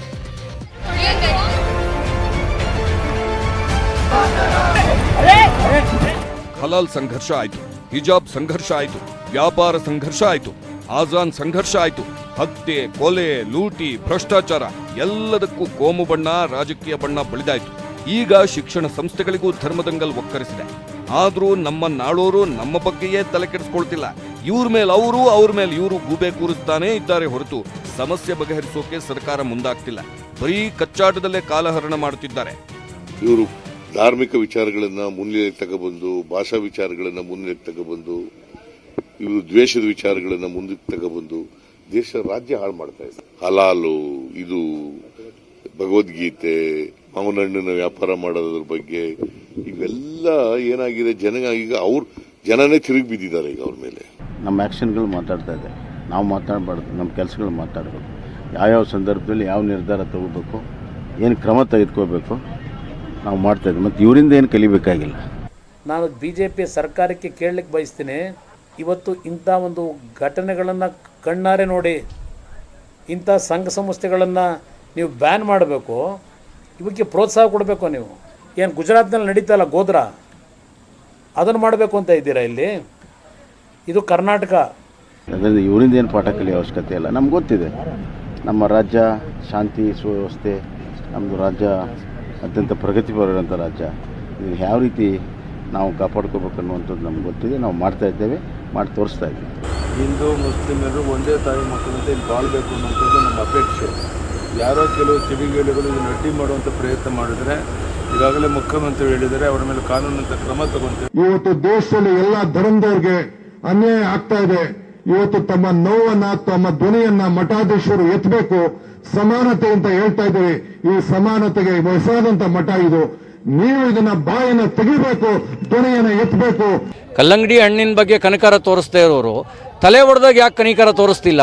ಹಲಾಲ್ ಸಂಘರ್ಷ ಆಯ್ತು ಹಿಜಾಬ್ ಸಂಘರ್ಷ ಆಯ್ತು ವ್ಯಾಪಾರ ಸಂಘರ್ಷ ಆಯ್ತು ಆಜಾನ್ ಸಂಘರ್ಷ ಆಯ್ತು ಹತ್ಯೆ ಕೊಲೆ ಲೂಟಿ ಭ್ರಷ್ಟಾಚಾರ ಎಲ್ಲದಕ್ಕೂ ಕೋಮು ಬಣ್ಣ ರಾಜಕೀಯ ಬಣ್ಣ ಬಳಿದಾಯ್ತು ಈಗ ಶಿಕ್ಷಣ ಸಂಸ್ಥೆಗಳಿಗೂ ಧರ್ಮದಂಗಲ್ ಒಕ್ಕರಿಸಿದೆ ಆದ್ರೂ ನಮ್ಮ ನಾಳೋರು ನಮ್ಮ ಬಗ್ಗೆಯೇ ತಲೆ ಕೆಡಿಸ್ಕೊಳ್ತಿಲ್ಲ ಇವ್ರ ಮೇಲೆ ಅವರು ಅವ್ರ ಮೇಲೆ ಇವರು ಗೂಬೆ ಕೂರಿಸ್ತಾನೇ ಇದ್ದಾರೆ ಹೊರತು ಸಮಸ್ಯೆ ಬಗೆಹರಿಸೋಕೆ ಸರ್ಕಾರ ಮುಂದಾಗ್ತಿಲ್ಲ ಬರೀ ಕಚ್ಚಾಟದಲ್ಲೇ ಕಾಲಹರಣ ಮಾಡುತ್ತಿದ್ದಾರೆ ಇವರು ಧಾರ್ಮಿಕ ವಿಚಾರಗಳನ್ನ ಮುನ್ನೆಲೆಗೆ ತಗೊಬಂದು ಭಾಷಾ ವಿಚಾರಗಳನ್ನ ಮುನ್ನೆಲೆಗೆ ತಗೊಬಂದು ಇವರು ದ್ವೇಷದ ವಿಚಾರಗಳನ್ನ ಮುಂದಕ್ಕೆ ತಗೊಬಂದು ದೇಶ ರಾಜ್ಯ ಹಾಳು ಮಾಡ್ತಾ ಇದ್ದಾರೆ ಹಲಾಲು ಇದು ಭಗವದ್ಗೀತೆ ಮಾವಿನ ಹಣ್ಣಿನ ವ್ಯಾಪಾರ ಮಾಡೋದ್ರ ಬಗ್ಗೆ ಇವೆಲ್ಲ ಏನಾಗಿದೆ ಜನ ಈಗ ಅವ್ರ ಜನನೇ ತಿರುಗಿ ಬಿದ್ದಿದ್ದಾರೆ ಈಗ ಅವ್ರ ಮೇಲೆ ನಮ್ಮ ಆ್ಯಕ್ಷನ್ಗಳು ಮಾತಾಡ್ತಾ ಇದೆ ನಾವು ಮಾತಾಡಬಾರ್ದು ನಮ್ಮ ಕೆಲಸಗಳು ಮಾತಾಡಬೇಕು ಯಾವ್ಯಾವ ಸಂದರ್ಭದಲ್ಲಿ ಯಾವ ನಿರ್ಧಾರ ತಗೋಬೇಕು ಏನು ಕ್ರಮ ತೆಗೆದುಕೋಬೇಕು ನಾವು ಮಾಡ್ತಾ ಇದ್ದೀವಿ ಮತ್ತು ಇವರಿಂದ ಏನು ಕಲಿಬೇಕಾಗಿಲ್ಲ ನಾನು ಬಿ ಜೆ ಪಿ ಸರ್ಕಾರಕ್ಕೆ ಕೇಳಲಿಕ್ಕೆ ಬಯಸ್ತೀನಿ ಇವತ್ತು ಇಂಥ ಒಂದು ಘಟನೆಗಳನ್ನು ಕಣ್ಣಾರೆ ನೋಡಿ ಇಂಥ ಸಂಘ ಸಂಸ್ಥೆಗಳನ್ನು ನೀವು ಬ್ಯಾನ್ ಮಾಡಬೇಕು ಇವಕ್ಕೆ ಪ್ರೋತ್ಸಾಹ ಕೊಡಬೇಕು ನೀವು ಏನು ಗುಜರಾತ್ನಲ್ಲಿ ನಡೀತಲ್ಲ ಗೋಧ್ರಾ ಅದನ್ನು ಮಾಡಬೇಕು ಅಂತ ಇದ್ದೀರಾ ಇಲ್ಲಿ ಇದು ಕರ್ನಾಟಕ ಅದರಿಂದ ಇವರಿಂದ ಏನು ಪಾಠ ಕಲಿಯೋ ಅವಶ್ಯಕತೆ ಇಲ್ಲ ನಮ್ಗೆ ಗೊತ್ತಿದೆ ನಮ್ಮ ರಾಜ್ಯ ಶಾಂತಿ ಸುವ್ಯವಸ್ಥೆ ನಮ್ಮದು ರಾಜ್ಯ ಅತ್ಯಂತ ಪ್ರಗತಿಪರರಂಥ ರಾಜ್ಯ ಇದನ್ನು ಯಾವ ರೀತಿ ನಾವು ಕಾಪಾಡ್ಕೋಬೇಕು ಅನ್ನುವಂಥದ್ದು ನಮ್ಗೆ ಗೊತ್ತಿದೆ ನಾವು ಮಾಡ್ತಾ ಇದ್ದೇವೆ ಮಾಡಿ ತೋರಿಸ್ತಾ ಇದ್ದೀವಿ ಹಿಂದೂ ಮುಸ್ಲಿಮರು ಒಂದೇ ತಾಯಿ ಮಕ್ಕಳಂತೆ ಇಲ್ಲಿ ಬಾಳ್ಬೇಕು ಅನ್ನೋಂಥದ್ದು ನಮ್ಮ ಅಪೇಕ್ಷೆ ಯಾರೋ ಕೆಲವು ಕಿವಿಗೇಡಿಗಳು ಇದನ್ನು ಅಡ್ಡಿ ಮಾಡುವಂಥ ಪ್ರಯತ್ನ ಮಾಡಿದರೆ ಈಗಾಗಲೇ ಮುಖ್ಯಮಂತ್ರಿ ಹೇಳಿದ್ದಾರೆ ಅವರ ಮೇಲೆ ಕಾನೂನಂತ ಕ್ರಮ ತಗೊಂತೇವೆ ಇವತ್ತು ದೇಶದಲ್ಲಿ ಎಲ್ಲ ಧರ್ಮದವ್ರಿಗೆ ಅನ್ಯಾಯ ಆಗ್ತಾ ಇದೆ ಇವತ್ತು ತಮ್ಮ ನೋವನ್ನ ತಮ್ಮ ಧ್ವನಿಯನ್ನ ಮಠಾಧೀಶರು ಎತ್ತಬೇಕು ಸಮಾನತೆ ಅಂತ ಹೇಳ್ತಾ ಇದ್ದೀವಿ ಈ ಸಮಾನತೆಗೆ ಹೊಸದಂತ ಮಠ ಇದು ನೀವು ಇದನ್ನ ಬಾಯನ್ನ ತೆಗಿಬೇಕು ಧ್ವನಿಯನ್ನ ಎತ್ತಬೇಕು ಕಲ್ಲಂಗಡಿ ಹಣ್ಣಿನ ಬಗ್ಗೆ ಕನಿಕರ ತೋರಿಸ್ತಾ ಇರೋರು ತಲೆ ಹೊಡೆದಾಗ ಯಾಕೆ ಕನಿಕರ ತೋರಿಸ್ತಿಲ್ಲ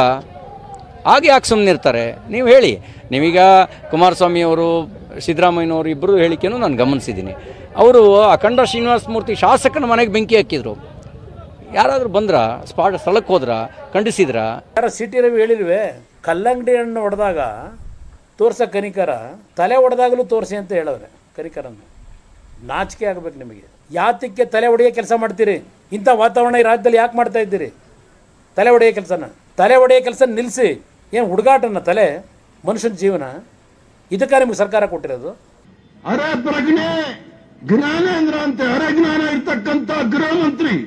ಆಗ ಯಾಕೆ ಸುಮ್ಮನೆ ಇರ್ತಾರೆ ನೀವು ಹೇಳಿ ನೀವೀಗ ಕುಮಾರಸ್ವಾಮಿ ಅವರು ಸಿದ್ದರಾಮಯ್ಯನವರು ಇಬ್ಬರು ಹೇಳಿಕೆನೂ ನಾನು ಗಮನಿಸಿದ್ದೀನಿ ಅವರು ಅಖಂಡ ಶ್ರೀನಿವಾಸ ಮೂರ್ತಿ ಶಾಸಕನ ಮನೆಗೆ ಬೆಂಕಿ ಹಾಕಿದ್ರು ಯಾರಾದರೂ ಬಂದ್ರ ಸ್ಪಾಟ್ ಸ್ಥಳಕ್ಕೆ ಹೋದ್ರ ಖಂಡಿಸಿದ್ರ ಯಾರ ಸಿಟಿ ರವಿ ಹೇಳಿಲ್ವೇ ಕಲ್ಲಂಗಡಿ ಹಣ್ಣು ಹೊಡೆದಾಗ ತೋರ್ಸ ಕನಿಕರ ತಲೆ ಹೊಡೆದಾಗಲೂ ತೋರಿಸಿ ಅಂತ ಹೇಳವ್ರೆ ಕನಿಕರನ್ನು ನಾಚಿಕೆ ಆಗ್ಬೇಕು ನಿಮಗೆ ಯಾತಕ್ಕೆ ತಲೆ ಹೊಡೆಯೋ ಕೆಲಸ ಮಾಡ್ತೀರಿ ಇಂಥ ವಾತಾವರಣ ಈ ರಾಜ್ಯದಲ್ಲಿ ಯಾಕೆ ಮಾಡ್ತಾ ಇದ್ದೀರಿ ತಲೆ ಹೊಡೆಯೋ ಕೆಲಸನ ತಲೆ ಹೊಡೆಯೋ ಕೆಲಸ ನಿಲ್ಲಿಸಿ ಏನು ಹುಡುಗಾಟನ ತಲೆ ಮನುಷ್ಯನ ಜೀವನ ಇದಕ್ಕೆ ನಿಮಗೆ ಸರ್ಕಾರ ಕೊಟ್ಟಿರೋದು ಅರೆ ಪ್ರಜ್ಞೆ ಜ್ಞಾನೇಂದ್ರ ಅಂತ ಅರೆಜ್ಞಾನ ಇರ್ತಕ್ಕಂಥ ಗೃಹ ಮಂತ್ರಿ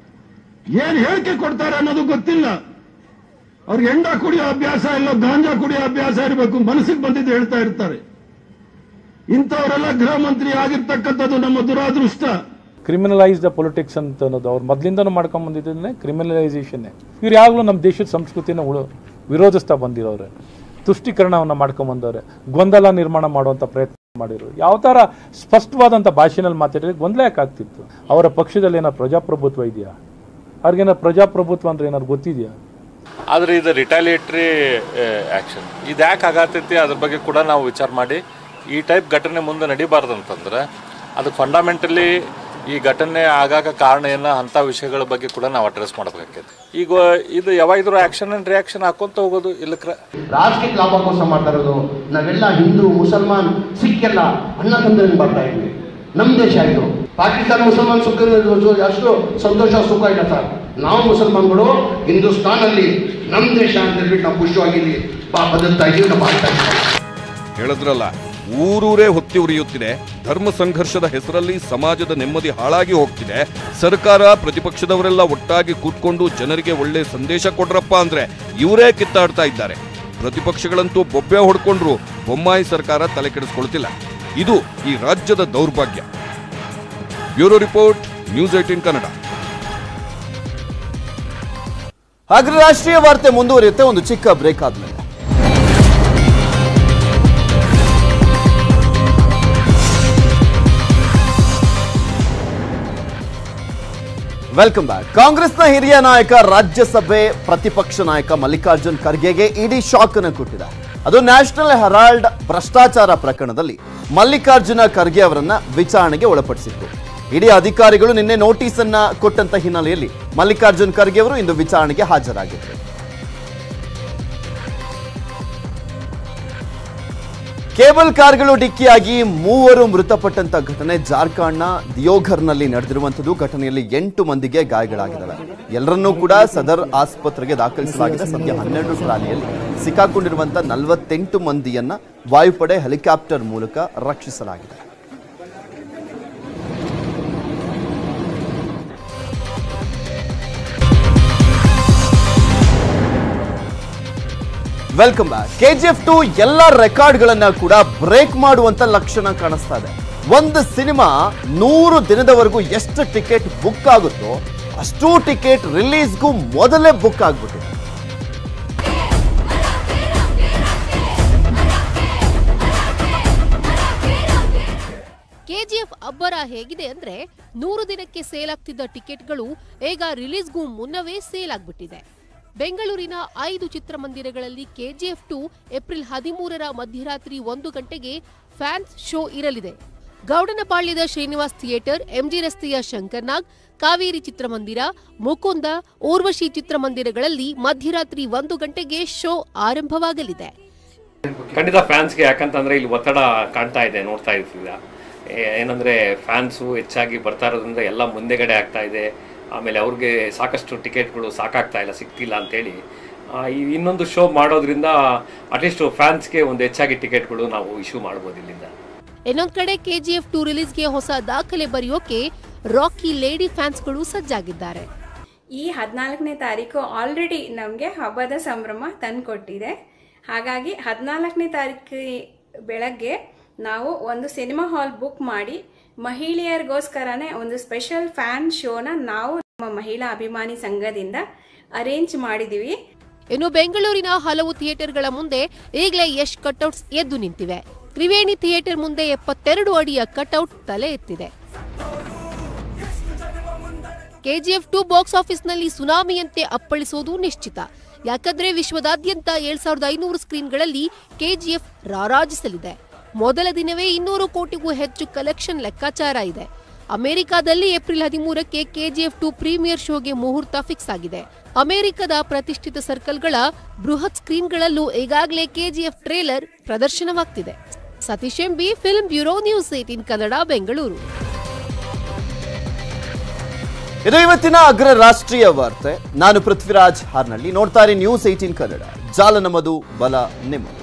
ಏನ್ ಹೇಳಿಕೆ ಕೊಡ್ತಾರೆ ಅನ್ನೋದು ಗೊತ್ತಿಲ್ಲ ಅವ್ರಿಗೆ ಎಂಡ ಕುಡಿಯೋ ಅಭ್ಯಾಸ ಇಲ್ಲ ಗಾಂಜಾ ಕುಡಿಯೋ ಅಭ್ಯಾಸ ಇರಬೇಕು ಮನಸ್ಸಿಗೆ ಬಂದಿದ್ದು ಹೇಳ್ತಾ ಇರ್ತಾರೆ ಇಂಥವರೆಲ್ಲ ಗೃಹ ಮಂತ್ರಿ ಆಗಿರ್ತಕ್ಕಂಥದ್ದು ನಮ್ಮ ದುರಾದೃಷ್ಟ ಕ್ರಿಮಿನಲೈಸ್ಡ್ ಪೊಲಿಟಿಕ್ಸ್ ಅಂತ ಅನ್ನೋದು ಅವ್ರು ಮೊದಲಿಂದನೂ ಮಾಡ್ಕೊಂಡ್ ಬಂದಿದ್ದನ್ನೇ ಕ್ರಿಮಿನಲೈಸೇಷನ್ನೇ ಇವ್ರು ಯಾವಾಗಲೂ ನಮ್ಮ ದೇಶದ ಸಂಸ್ಕೃತಿನ ಉಳು ವಿರೋಧಿಸ್ತಾ ಬಂದಿರೋರೆ ತುಷ್ಟೀಕರಣವನ್ನು ಮಾಡ್ಕೊಂಬಂದವ್ರೆ ಗೊಂದಲ ನಿರ್ಮಾಣ ಮಾಡುವಂಥ ಪ್ರಯತ್ನ ಮಾಡಿದ್ರು ಯಾವ ಥರ ಸ್ಪಷ್ಟವಾದಂಥ ಭಾಷೆನಲ್ಲಿ ಮಾತಾಡಿದ್ರೆ ಗೊಂದಲ ಯಾಕೆ ಆಗ್ತಿತ್ತು ಅವರ ಪಕ್ಷದಲ್ಲಿ ಏನಾದ್ರು ಪ್ರಜಾಪ್ರಭುತ್ವ ಇದೆಯಾ ಅವ್ರಿಗೇನಾದ್ರು ಪ್ರಜಾಪ್ರಭುತ್ವ ಅಂದ್ರೆ ಏನಾದ್ರು ಗೊತ್ತಿದೆಯಾ ಆದರೆ ಇದು ರಿಟಾಲಿಯೇಟ್ರಿ ಆ್ಯಕ್ಷನ್ ಇದು ಯಾಕೆ ಆಗತ್ತೈತಿ ಅದ್ರ ಬಗ್ಗೆ ಕೂಡ ನಾವು ವಿಚಾರ ಮಾಡಿ ಈ ಟೈಪ್ ಘಟನೆ ಮುಂದೆ ನಡಿಬಾರ್ದು ಅಂತಂದ್ರೆ ಅದಕ್ಕೆ ಫಂಡಮೆಂಟಲಿ ಈ ಘಟನೆ ಆಗಾಗ ಕಾರಣ ಏನೋ ಅಂಥ ವಿಷಯಗಳ ಬಗ್ಗೆ ಕೂಡ ನಾವು ಅಡ್ರೆಸ್ ಮಾಡಬೇಕಾಗ್ತೈತಿ ಈಗ ಇದು ಯಾವಾಗಿದ್ರು ಆ್ಯಕ್ಷನ್ ಆ್ಯಂಡ್ ರಿಯಾಕ್ಷನ್ ಹಾಕೊಂತ ಹೋಗೋದು ಇಲ್ಲಕ್ರ ರಾಜಕೀಯ ಲಾಭಕ್ಕೋಸ್ಕರ ಮಾಡ್ತಾ ಇರೋದು ನಾವೆಲ್ಲ ಹಿಂದೂ ಮುಸಲ್ಮಾನ್ ಸಿಖ್ ಎಲ್ಲ ಅಣ್ಣ ತಂದ್ರೆ ಬರ್ತಾ ಇದ್ವಿ ನಮ್ಮ ದೇಶ ಇದು ಪಾಕಿಸ್ತಾನ ಮುಸಲ್ಮಾನ್ ಸುಖ ಅಷ್ಟು ಸಂತೋಷ ಸುಖ ಇಲ್ಲ ಸರ್ ನಾವು ಮುಸಲ್ಮಾನ್ಗಳು ಹಿಂದೂಸ್ತಾನಲ್ಲಿ ನಮ್ಮ ದೇಶ ಅಂತ ಹೇಳ್ಬಿಟ್ಟು ನಾವು ಖುಷಿಯಾಗಿ ಇಲ್ಲಿ ಬಾ- ಬದುಕ್ತಾ ಇದ್ದೀವಿ ನಾವು ಬಾಳ್ತಾ ಇದ್ದೀವಿ ಹೇಳಿದ್ರಲ್ಲ ಊರೂರೇ ಹೊತ್ತಿ ಉರಿಯುತ್ತಿದೆ ಧರ್ಮ ಸಂಘರ್ಷದ ಹೆಸರಲ್ಲಿ ಸಮಾಜದ ನೆಮ್ಮದಿ ಹಾಳಾಗಿ ಹೋಗ್ತಿದೆ ಸರ್ಕಾರ ಪ್ರತಿಪಕ್ಷದವರೆಲ್ಲ ಒಟ್ಟಾಗಿ ಕೂತ್ಕೊಂಡು ಜನರಿಗೆ ಒಳ್ಳೆ ಸಂದೇಶ ಕೊಡ್ರಪ್ಪ ಅಂದ್ರೆ ಇವರೇ ಕಿತ್ತಾಡ್ತಾ ಇದ್ದಾರೆ ಪ್ರತಿಪಕ್ಷಗಳಂತೂ ಬೊಬ್ಬೆ ಹೊಡ್ಕೊಂಡ್ರು ಬೊಮ್ಮಾಯಿ ಸರ್ಕಾರ ತಲೆ ಕೆಡಿಸ್ಕೊಳ್ತಿಲ್ಲ ಇದು ಈ ರಾಜ್ಯದ ದೌರ್ಭಾಗ್ಯ bureau report news eighteen Kannada ಹಾಗಾದ್ರೆ ರಾಷ್ಟ್ರೀಯ ವಾರ್ತೆ ಮುಂದುವರಿಯುತ್ತೆ ಒಂದು ಚಿಕ್ಕ ಬ್ರೇಕ್ ಆದ್ಮೇಲೆ ವೆಲ್ಕಮ್ ಬ್ಯಾಕ್ ಕಾಂಗ್ರೆಸ್ನ ಹಿರಿಯ ನಾಯಕ ರಾಜ್ಯಸಭೆ ಪ್ರತಿಪಕ್ಷ ನಾಯಕ ಮಲ್ಲಿಕಾರ್ಜುನ್ ಖರ್ಗೆಗೆ ಇಡೀ ಶಾಕ್ ಅನ್ನು ಕೊಟ್ಟಿದೆ ಅದು ನ್ಯಾಷನಲ್ ಹೆರಾಲ್ಡ್ ಭ್ರಷ್ಟಾಚಾರ ಪ್ರಕರಣದಲ್ಲಿ ಮಲ್ಲಿಕಾರ್ಜುನ ಖರ್ಗೆ ಅವರನ್ನ ವಿಚಾರಣೆಗೆ ಒಳಪಡಿಸಿತ್ತು ಇಡೀ ಅಧಿಕಾರಿಗಳು ನಿನ್ನೆ ನೋಟಿಸ್ ಅನ್ನ ಕೊಟ್ಟಂತ ಹಿನ್ನೆಲೆಯಲ್ಲಿ ಮಲ್ಲಿಕಾರ್ಜುನ್ ಖರ್ಗೆ ಅವರು ಇಂದು ವಿಚಾರಣೆಗೆ ಹಾಜರಾಗಿದ್ದರು ಕೇಬಲ್ ಕಾರ್ಗಳು ಡಿಕ್ಕಿಯಾಗಿ ಮೂವರು ಮೃತಪಟ್ಟಂತ ಘಟನೆ ಜಾರ್ಖಂಡ್ನ ದಿಯೋಘರ್ನಲ್ಲಿ ನಡೆದಿರುವಂತದ್ದು ಘಟನೆಯಲ್ಲಿ ಎಂಟು ಮಂದಿಗೆ ಗಾಯಗಳಾಗಿದ್ದಾವೆ ಎಲ್ಲರನ್ನೂ ಕೂಡ ಸದರ್ ಆಸ್ಪತ್ರೆಗೆ ದಾಖಲಿಸಲಾಗಿದೆ ಸದ್ಯ ಹನ್ನೆರಡು ಟ್ರಾಲಿಯಲ್ಲಿ ಸಿಕ್ಕಾಕೊಂಡಿರುವಂತ ನಲವತ್ತೆಂಟು ಮಂದಿಯನ್ನ ವಾಯುಪಡೆ ಹೆಲಿಕಾಪ್ಟರ್ ಮೂಲಕ ರಕ್ಷಿಸಲಾಗಿದೆ ವೆಲ್ಕಮ್ ಬ್ಯಾಕ್ ಕೆಜಿಎಫ್ ಟು ಎಲ್ಲ ರೆಕಾರ್ಡ್ಗಳನ್ನ ಕೂಡ ಬ್ರೇಕ್ ಮಾಡುವಂತ ಲಕ್ಷಣ ಕಾಣಿಸ್ತಾ ಇದೆ ಒಂದು ಸಿನಿಮಾ ನೂರು ದಿನದವರೆಗೂ ಎಷ್ಟು ಟಿಕೆಟ್ ಬುಕ್ ಆಗುತ್ತೋ ಅಷ್ಟೂ ಟಿಕೆಟ್ ರಿಲೀಸ್ಗೂ ಮೊದಲೇ ಬುಕ್ ಆಗ್ಬಿಟ್ಟಿದೆ ಕೆಜಿಎಫ್ ಅಬ್ಬರ ಹೇಗಿದೆ ಅಂದ್ರೆ ನೂರು ದಿನಕ್ಕೆ ಸೇಲ್ ಆಗ್ತಿದ್ದ ಟಿಕೆಟ್ಗಳು ಈಗ ರಿಲೀಸ್ಗೂ ಮುನ್ನವೇ ಸೇಲ್ ಆಗ್ಬಿಟ್ಟಿದೆ ಬೆಂಗಳೂರಿನ ಐದು ಚಿತ್ರಮಂದಿರಗಳಲ್ಲಿ ಕೆಜಿಎಫ್ ಟು ಏಪ್ರಿಲ್ ಹದಿಮೂರರ ಮಧ್ಯರಾತ್ರಿ ಒಂದು ಗಂಟೆಗೆ ಫ್ಯಾನ್ಸ್ ಶೋ ಇರಲಿದೆ ಗೌಡನಪಾಳ್ಯದ ಶ್ರೀನಿವಾಸ್ ಥಿಯೇಟರ್ ಎಂಜಿ ರಸ್ತೆಯ ಶಂಕರ್ನಾಗ್ ಕಾವೇರಿ ಚಿತ್ರಮಂದಿರ ಮುಕುಂದ ಊರ್ವಶಿ ಚಿತ್ರಮಂದಿರಗಳಲ್ಲಿ ಮಧ್ಯರಾತ್ರಿ ಒಂದು ಗಂಟೆಗೆ ಶೋ ಆರಂಭವಾಗಲಿದೆ ಖಂಡಿತ ಫ್ಯಾನ್ಸ್ಗೆ ಯಾಕಂತಂದ್ರೆ ಇಲ್ಲಿ ಒತ್ತಡ ಕಾಣ್ತಾ ಇದೆ ನೋಡ್ತಾ ಇರ್ತೀರ ಏ- ಏನಂದ್ರೆ ಫ್ಯಾನ್ಸು ಹೆಚ್ಚಾಗಿ ಬರ್ತಾ ಇರೋದ್ರಿಂದ ಎಲ್ಲ ಮುಂದೆಗಡೆ ಆಗ್ತಾ ಇದೆ ಆಮೇಲೆ ಅವ್ರಿಗೆ ಸಾಕಷ್ಟು ಟಿಕೆಟ್ಗಳು ಸಾಕಾಗ್ತಾ ಇಲ್ಲ ಸಿಗ್ತಿಲ್ಲ ಅಂತೇಳಿ ಆ, ಈ ಇನ್ನೊಂದು ಶೋ ಮಾಡೋದ್ರಿಂದ ಅಟ್ಲೀಸ್ಟ್ ಫ್ಯಾನ್ಸ್ಗೆ ಒಂದು ಹೆಚ್ಚಾಗಿ ಟಿಕೆಟ್ಗಳು ನಾವು ಇಶ್ಯೂ ಮಾಡ್ಬೋದು ಇಲ್ಲಿಂದ ಇನ್ನೊಂದ್ ಕಡೆ ಕೆಜಿಎಫ್ ಟು ರಿಲೀಸ್ಗೆ ಹೊಸ ದಾಖಲೆ ಬರೆಯೋಕೆ ರಾಕಿ ಲೇಡಿ ಫ್ಯಾನ್ಸ್ಗಳು ಸಜ್ಜಾಗಿದ್ದಾರೆ ಈ ಹದಿನಾಲ್ಕನೇ ತಾರೀಕು ಆಲ್ರೆಡಿ ನಮಗೆ ಹಬ್ಬದ ಸಂಭ್ರಮ ತಂದುಕೊಟ್ಟಿದೆ ಹಾಗಾಗಿ ಹದಿನಾಲ್ಕನೇ ತಾರೀಕು ಬೆಳಗ್ಗೆ ನಾವು ಒಂದು ಸಿನಿಮಾ ಹಾಲ್ ಬುಕ್ ಮಾಡಿ ಮಹಿಳೆಯರಿಗೋಸ್ಕರನೇ ಒಂದು ಸ್ಪೆಷಲ್ ಫ್ಯಾನ್ ಶೋನ ನಾವು ನಮ್ಮ ಮಹಿಳಾ ಅಭಿಮಾನಿ ಸಂಘದಿಂದ ಅರೇಂಜ್ ಮಾಡಿದ್ದೀವಿ ಇನ್ನು ಬೆಂಗಳೂರಿನ ಹಲವು ಥಿಯೇಟರ್ಗಳ ಮುಂದೆ ಈಗಲೇ ಯಶ್ ಕಟ್ಔಟ್ಸ್ ಎದ್ದು ನಿಂತಿವೆ ತ್ರಿವೇಣಿ ಥಿಯೇಟರ್ ಮುಂದೆ ಎಪ್ಪತ್ತೆರಡು ಅಡಿಯ ಕಟ್ಔಟ್ ತಲೆ ಎತ್ತಿದೆ ಕೆಜಿಎಫ್ ಟು ಬಾಕ್ಸ್ ಆಫೀಸ್ನಲ್ಲಿ ಸುನಾಮಿಯಂತೆ ಅಪ್ಪಳಿಸೋದು ನಿಶ್ಚಿತ ಯಾಕಂದ್ರೆ ವಿಶ್ವದಾದ್ಯಂತ ಏಳ್ ಸಾವಿರದ ಐನೂರು ಸ್ಕ್ರೀನ್ಗಳಲ್ಲಿ ಕೆಜಿಎಫ್ ರಾರಾಜಿಸಲಿದೆ ಮೊದಲ ದಿನವೇ ಇನ್ನೂರು ಕೋಟಿಗೂ ಹೆಚ್ಚು ಕಲೆಕ್ಷನ್ ಲೆಕ್ಕಾಚಾರ ಇದೆ ಅಮೆರಿಕಾದಲ್ಲಿ ಏಪ್ರಿಲ್ ಹದಿಮೂರಕ್ಕೆ ಕೆಜಿಎಫ್ ಟು ಪ್ರೀಮಿಯರ್ ಶೋಗೆ ಮುಹೂರ್ತ ಫಿಕ್ಸ್ ಆಗಿದೆ ಅಮೆರಿಕದ ಪ್ರತಿಷ್ಠಿತ ಸರ್ಕಲ್ಗಳ ಬೃಹತ್ ಸ್ಕ್ರೀನ್ಗಳಲ್ಲೂ ಈಗಾಗಲೇ ಕೆಜಿಎಫ್ ಟ್ರೇಲರ್ ಪ್ರದರ್ಶನವಾಗ್ತಿದೆ Satish MB film bureau news eighteen Kannada Bengaluru ಇದು ಇವತ್ತಿನ ಅಗ್ರ ರಾಷ್ಟ್ರೀಯ ವಾರ್ತೆ ನಾನು ಪೃಥ್ವಿರಾಜ್ ಹಾರ್ನಳ್ಳಿ ನೋಡ್ತಾರೆ ನ್ಯೂಸ್ ಏಟೀನ್ ಕನ್ನಡ ಜಾಲ ನಮ್ಮದು ಬಲ ನಿಮ್ಮದು